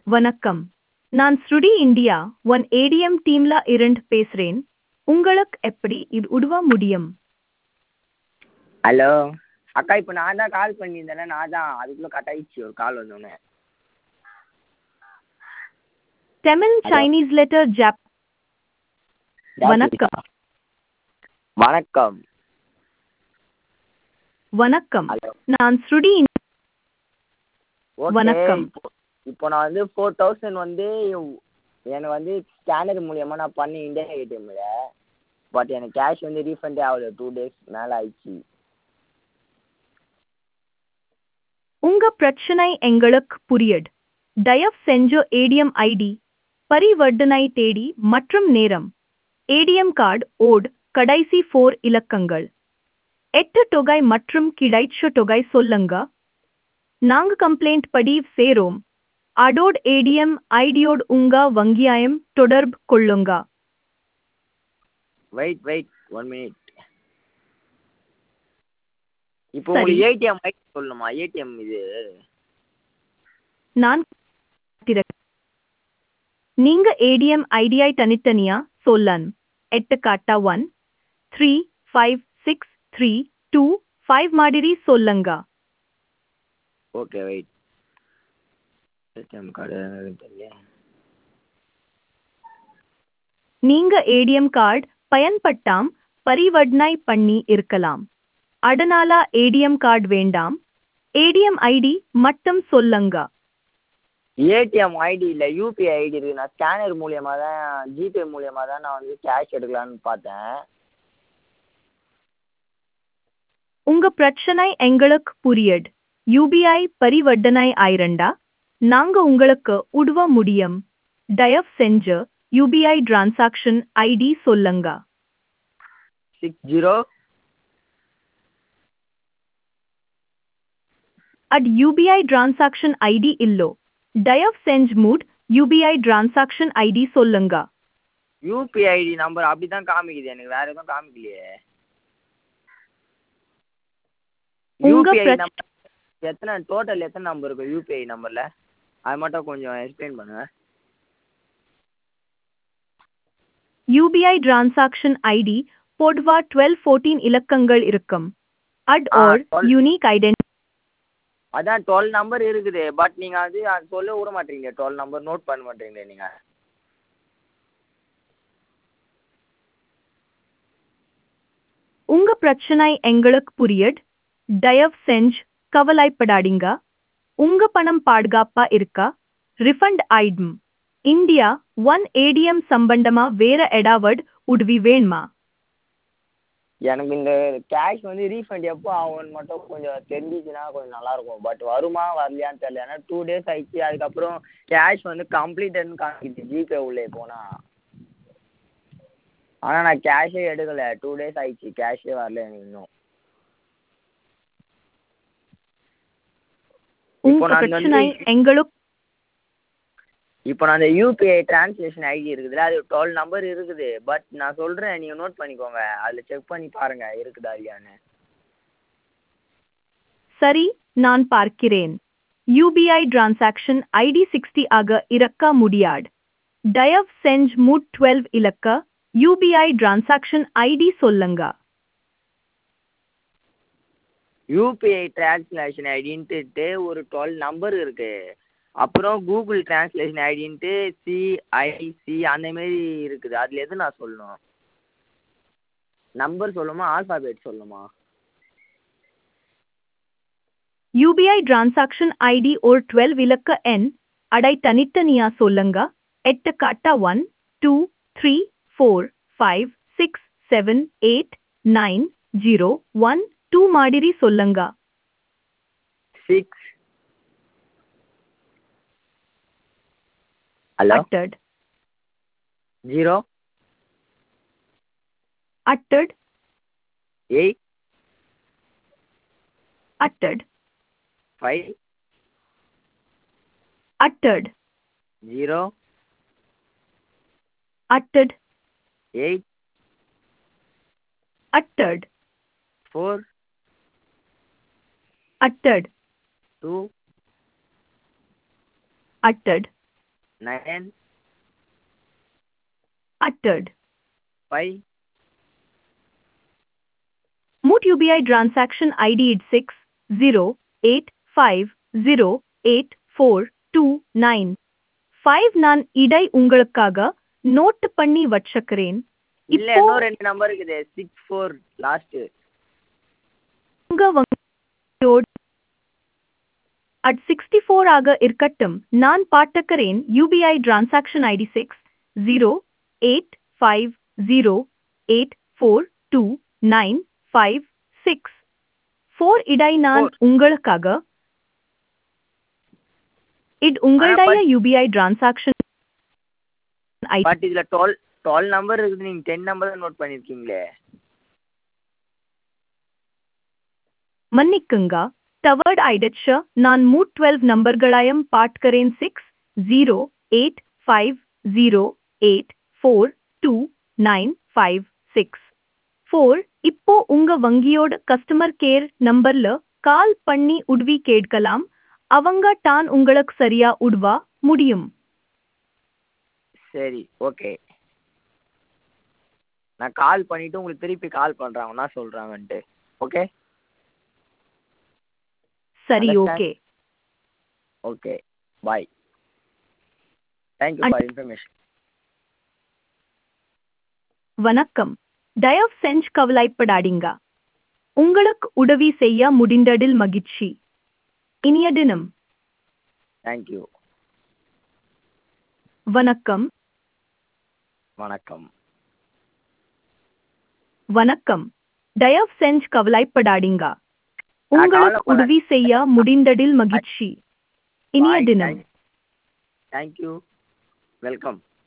வணக்கம் நான் ஸ்ருடி இந்தியா ஒன் ஏடிஎம் டீம்ல இருந்து பேசுறேன் உங்களுக்கு எப்படி இது உதவ முடியும் ஹலோ அக்கா இப்போ நான் தான் கால் பண்ணியிருந்தேன்ல நான் தான் அதுக்குள்ளே கட் ஆயிடுச்சு ஒரு கால் வந்தோடனே Tamil Hello. Chinese letter job வணக்கம் வணக்கம் வணக்கம் ஹலோ நான் ஸ்ருடி இந்- ஓகே வணக்கம். இப்போ இப்போ நான் வந்து ஃபோர் தௌசண்ட் வந்து எனக்கு வந்து ஸ்கேனர் மூலியமா நான் பண்ணி இந்தியா ஏடிஎம்ல பட் எனக்கு கேஷ் வந்து ரீஃபண்டே ஆகல டூ டேஸ் மேலே ஆயிடுச்சு உங்க பிரச்சனை எங்களுக்கு புரியுது தயவு செஞ்சு ஏடிஎம் ஐடி பரிவர்த்தனை தேதி மற்றும் நேரம் ஏடிஎம் கார்டு ஓட் கடைசி ஃபோர் இலக்கங்கள் எட்டு தொகை மற்றும் கிடைச்ச தொகை சொல்லுங்க நாங்க கம்ப்ளைண்ட் பதிவு சேரோம் அடோட் ஏடிஎம் ஐடியோடு உங்க வங்கியாயம் தொடர்பு கொள்ளுங்க வெயிட் வெயிட் ஒன் மினிட் இப்போ சரி. உங்களுக்கு ஏடிஎம் ஐடி சொல்லணுமா ஏடிஎம் இது நான் திறக்க- நீங்க ஏடிஎம் ஐடியை தனித்தனியா சொல்லன் எட்டு காட்டா one three five six three two five மாதிரி சொல்லுங்க ஓகே வெயிட் ஏடிஎம் கார்டு தெரியல நீங்க ஏடிஎம் கார்டு பயன்பட்டாம் பரிவர்த்தனை பண்ணி இருக்கலாம் அதனால ஏடிஎம் கார்டு வேண்டாம் ஏடிஎம் ஐடி மட்டும் சொல்லுங்க ஏடிஎம் ஐடி இல்லை யூபிஐ ஐடி இருக்கு நான் ஸ்கேனர் மூலியமாக தான் ஜிபே மூலியமாக தான் நான் வந்து கேஷ் எடுக்கலான்னு பார்த்தேன் உங்க பிரச்சனை எங்களுக்கு புரியுது யூபிஐ பரிவர்த்தனை ஆயிரண்டா நாங்க உங்களுக்கு உதவ முடியும் தயவு செஞ்சு யூபிஐ டிரான்சாக்ஷன் ஐடி சொல்லுங்க six zero eight UPI transaction ID இல்லோ தயவு செஞ்சு மூட் யூபிஐ டிரான்சாக்ஷன் ஐடி சொல்லுங்க யூபிஐ ஐடி நம்பர் அப்படி தான் காமிக்குது எனக்கு வேற எதுவும் காமிக்கலையே உங்க யூபிஐ பிரச்ச- நம்பர் எத்தனை டோட்டல் எத்தனை நம்பர் இருக்கும் யூபிஐ நம்பரில் அது மட்டும் கொஞ்சம் எக்ஸ்பிளைன் பண்ணுங்க யூபிஐ டிரான்சாக்ஷன் ஐடி பொதுவா டுவெல் ஃபோர்டீன் இலக்கங்கள் இருக்கும் at ah, or 12 unique identity அதான் டுவெல் நம்பர் இருக்குது பட் நீங்கள் அது அது சொல்ல விட மாட்டீங்க டுவெல் நம்பர் நோட் பண்ண மாட்டீங்க நீங்கள் உங்க பிரச்சனை எங்களுக்கு புரியுது தயவு செஞ்சு கவலைப்படாதீங்க உங்க பணம் பாதுகாப்பா இருக்கா ரிஃபண்ட் ஆயிடும் இந்தியா ஒன் ஏடிஎம் சம்பந்தமா வேற எடாவட் உதவி வேணுமா எனக்கு இந்த கேஷ் வந்து ரீஃபண்ட் எப்போ ஆகும்னு மட்டும் கொஞ்சம் தெரிஞ்சிச்சுன்னா கொஞ்சம் நல்லாயிருக்கும் பட் வருமா வரலையான்னு தெரியல ஏன்னா டூ டேஸ் ஆயிடுச்சு அதுக்கப்புறம் கேஷ் வந்து கம்ப்ளீட்டட்னு காமிக்குது ஜிபே உள்ளே போனால் ஆனால் நான் கேஷே எடுக்கலை டூ டேஸ் ஆயிடுச்சு கேஷே வரல எனக்கு இன்னும் இப்போ உங்க நான் வந்து பிரச்சனை எங்களுக்கு இப்போ நான் அந்த யூபிஐ டிரான்ஸ்லேஷன் ஐடி இருக்குதுல்ல அது டுவெல் நம்பர் இருக்குது பட் நான் சொல்கிறேன் நீங்கள் நோட் பண்ணிக்கோங்க அதில் செக் பண்ணி பாருங்கள் இருக்குதா இல்லையான்னு சரி நான் பார்க்கிறேன் யூபிஐ டிரான்சாக்ஷன் ஐடி சிக்ஸ்டி ஆக இருக்க முடியாது தயவு செஞ்சு மூட் டுவெல் இலக்க யூபிஐ டிரான்சாக்ஷன் ஐடி சொல்லுங்க யூபிஐ டிரான்ஸ்லேஷன் ஐடின்ட்டு ஒரு டுவெல் நம்பர் இருக்கு அப்புறம் கூகுள் டிரான்ஸ்லேஷன் ஐடின்ட்டு சிஐசி அந்த மாரி இருக்குது அதில் எது நான் சொல்லணும் நம்பர் சொல்லணுமா ஆல்ஃபாபெட் சொல்லணுமா யூபிஐ டிரான்சாக்ஷன் ஐடி ஒரு டுவெல் இலக்க எண் அடை தனித்தனியா சொல்லுங்க எட்டு காட்டா one two three four five six seven eight nine zero one two மாதிரி சொல்லுங்க six hello அட்டட் zero அட்டட் eight அட்டட் five அட்டட் zero அட்டட் eight அட்டட் four அட்டட் two அட்டட் nine uttered. Five Moot UBI transaction ID is 608508429. Five நான் இடை உங்களுக்காக நோட் பண்ணி வச்சுக்கிறேன் இல்ல இப்போ இன்னும் ரெண்டு நம்பர் இருக்குது சிக்ஸ் ஃபோர் லாஸ்ட்டு உங்க வங்கியோட அட் சிக்ஸ்டி ஃபோர் ஆக இருக்கட்டும் நான் பாட்டுக்கிறேன் UPI transaction ID six zero eight five zero eight four two nine five six four இடை நான் Four. உங்களுக்காக இட் உங்களுடைய but- UPI transaction ID but இதுல டுவெல் டுவெல் நம்பர் இருக்குது நீங்க டென் நம்பர் தான் நோட் பண்ணிருக்கீங்களே மன்னிக்குங்க தவர்ட் ஐடச்ச நான் மூட் டுவெல் நம்பர்களாயம் பாட்கரேன் six zero eight five zero eight four two nine five six four இப்போ உங்க வங்கியோட கஸ்டமர் கேர் நம்பர்ல கால் பண்ணி உதவி கேட்கலாம் அவங்க தான் உங்களுக்கு சரியா உதவ முடியும் சரி ஓகே நான் கால் பண்ணிட்டு உங்களுக்கு திருப்பி கால் பண்றேன் அவன் என்ன சொல்றாங்கன்ட்டு ஓகே சரி Understand? Okay okay bye thank you And- for information வணக்கம் தயவு செஞ்சு கவலைப்படாதீங்க உங்களுக்கு உதவி செய்ய முடிந்ததில் மகிழ்ச்சி இனிய தினம் தேங்க்யூ வணக்கம் வணக்கம் வணக்கம் தயவு செஞ்சு கவலைப்படாதீங்க உங்களுக்கு கவலைப்பட- உதவி செய்ய முடிந்ததில் மகிழ்ச்சி இனிய தினம் தேங்க்யூ வெல்கம்